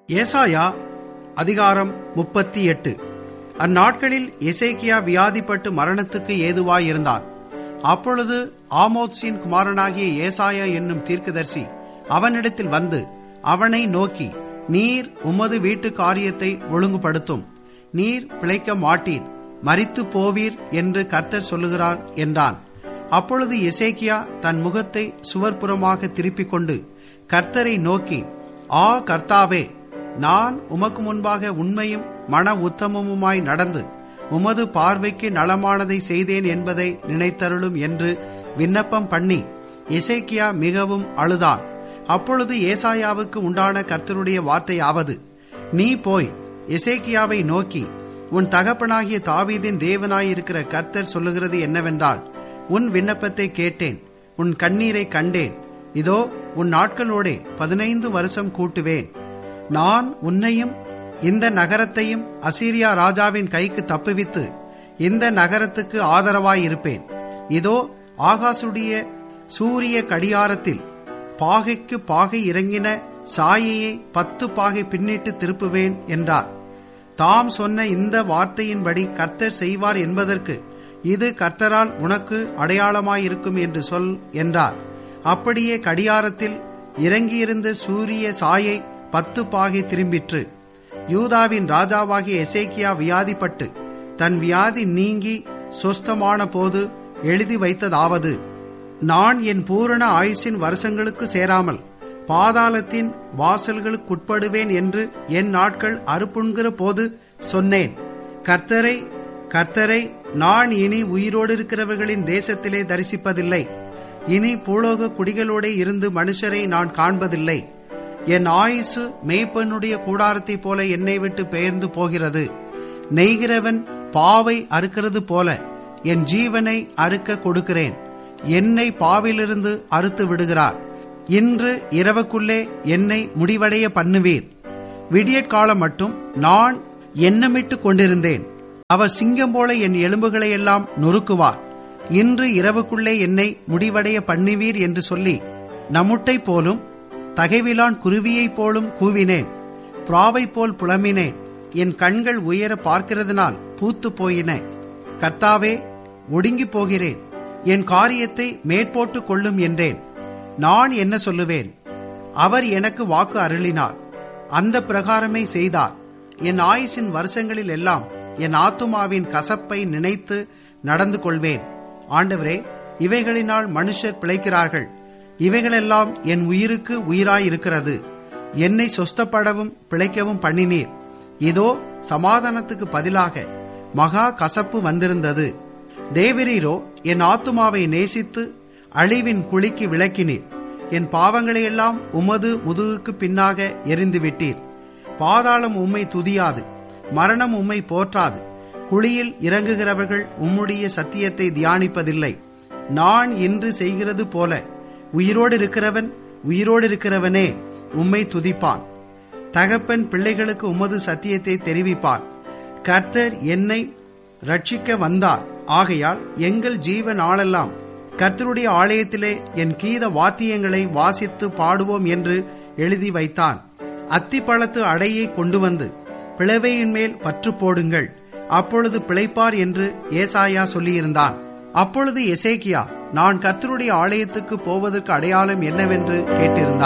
ஏசாயா அதிகாரம் முப்பத்தி எட்டு அந்நாட்களில் எசேக்கியா வியாதிப்பட்டு மரணத்துக்கு ஏதுவாயிருந்தான் அப்பொழுது ஆமோத்ஸின் குமாரனாகிய ஏசாயா என்னும் தீர்க்கதரிசி அவனிடத்தில் வந்து அவனை நோக்கி நீர் உமது வீட்டு காரியத்தை ஒழுங்குபடுத்தும் நீர் பிழைக்க மாட்டீர் மரித்து போவீர் என்று கர்த்தர் சொல்லுகிறார் என்றான் அப்பொழுது எசேக்கியா தன் முகத்தை சுவர்புறமாக திருப்பிக் கொண்டு கர்த்தரை நோக்கி ஆ கர்த்தாவே நான் உமக்கு முன்பாக உண்மையும் மன உத்தமமுமாய் நடந்து உமது பார்வைக்கு நலமானதை செய்தேன் என்பதை நினைத்தருளும் என்று விண்ணப்பம் பண்ணி எசேக்கியா மிகவும் அழுதான் அப்பொழுது ஏசாயாவுக்கு உண்டான கர்த்தருடைய வார்த்தையாவது நீ போய் எசேக்கியாவை நோக்கி உன் தகப்பனாகிய தாவீதின் தேவனாயிருக்கிற கர்த்தர் சொல்லுகிறது என்னவென்றால் உன் விண்ணப்பத்தை கேட்டேன் உன் கண்ணீரை கண்டேன் இதோ உன் நாட்களோடே பதினைந்து வருஷம் கூட்டுவேன் நான் உன்னையும் இந்த நகரத்தையும் அசீரியா ராஜாவின் கைக்கு தப்புவித்து இந்த நகரத்துக்கு ஆதரவாயிருப்பேன் இதோ ஆகாசுடைய சூரிய கடியாரத்தில் பாகைக்கு பாகை இறங்கின சாயையை பத்து பாகை பின்னிட்டு திருப்புவேன் என்றார் தாம் சொன்ன இந்த வார்த்தையின்படி கர்த்தர் செய்வார் என்பதற்கு இது கர்த்தரால் உனக்கு அடையாளமாயிருக்கும் என்று சொல் என்றார் அப்படியே கடியாரத்தில் இறங்கியிருந்த சூரிய சாயை பத்து பாகை திரும்பிற்று யூதாவின் ராஜாவாகிய எசேக்கியா வியாதிப்பட்டு தன் வியாதி நீங்கி சொஸ்தமான போது எழுதி வைத்ததாவது நான் என் பூரண ஆயுசின் வருஷங்களுக்கு சேராமல் பாதாளத்தின் வாசல்களுக்குட்படுவேன் என்று என் நாட்கள் அறுப்புண்கிற போது சொன்னேன் கர்த்தரை கர்த்தரை நான் இனி உயிரோடு இருக்கிறவர்களின் தேசத்திலே தரிசிப்பதில்லை இனி பூலோக குடிகளோடே இருந்து மனுஷரை நான் காண்பதில்லை என் ஆயுசு மேய்ப்பனுடைய கூடாரத்தைப் போல என்னை விட்டு பெயர்ந்து போகிறது நெய்கிறவன் பாவை அறுக்கிறது போல என் ஜீவனை அறுக்க கொடுக்கிறேன் என்னை பாவிலிருந்து அறுத்து விடுகிறார் இன்று இரவுக்குள்ளே என்னை முடிவடைய பண்ணுவீர் விடியற்காலம் மட்டும் நான் எண்ணமிட்டு கொண்டிருந்தேன் அவர் சிங்கம் போல என் எலும்புகளை எல்லாம் நொறுக்குவார் இன்று இரவுக்குள்ளே என்னை முடிவடைய பண்ணுவீர் என்று சொல்லி நமுட்டை போலும் தகைவிலான் குருவியைப் போலும் கூவினேன் பிராவை போல் புலம்பினேன் என் கண்கள் உயர பார்க்கிறதுனால் பூத்து போயின கர்த்தாவே ஒடுங்கி போகிறேன் என் காரியத்தை மேற்போட்டு கொள்ளும் என்றேன் நான் என்ன சொல்லுவேன் அவர் எனக்கு வாக்கு அருளினார் அந்த பிரகாரமே செய்தார் என் ஆயுசின் வருஷங்களில் எல்லாம் என் ஆத்துமாவின் கசப்பை நினைத்து நடந்து கொள்வேன் ஆண்டவரே இவைகளினால் மனுஷர் பிழைக்கிறார்கள் இவைகளெல்லாம் என் உயிருக்கு உயிராயிருக்கிறது என்னை சொஸ்தப்படவும் பிழைக்கவும் பண்ணினீர் இதோ சமாதானத்துக்கு பதிலாக மகா கசப்பு வந்திருந்தது தேவரீரோ என் ஆத்துமாவை நேசித்து அழிவின் குழிக்கு விளக்கினீர் என் பாவங்களையெல்லாம் உமது முதுகுக்கு பின்னாக எரிந்து விட்டீர் பாதாளம் உம்மை துதியாது மரணம் உம்மை போற்றாது குழியில் இறங்குகிறவர்கள் உம்முடைய சத்தியத்தை தியானிப்பதில்லை நான் இன்று செய்கிறது போல உயிரோடு இருக்கிறவன் உயிரோடு இருக்கிறவனே உம்மை துதிப்பான் தகப்பன் பிள்ளைகளுக்கு உமது சத்தியத்தை தெரிவிப்பான் கர்த்தர் என்னை ரட்சிக்க வந்தார் ஆகையால் எங்கள் ஜீவ நாளெல்லாம் கர்த்தருடைய ஆலயத்திலே என் கீத வாத்தியங்களை வாசித்து பாடுவோம் என்று எழுதி வைத்தான் அத்திப்பழத்து அடையை கொண்டு வந்து பிளவையின் மேல் பற்று போடுங்கள் அப்பொழுது பிழைப்பார் என்று ஏசாயா சொல்லியிருந்தான் அப்பொழுது எசேக்கியா நான் கர்த்தருடைய ஆலயத்துக்கு போவதற்கு அடையாளம் என்னவென்று கேட்டிருந்தான்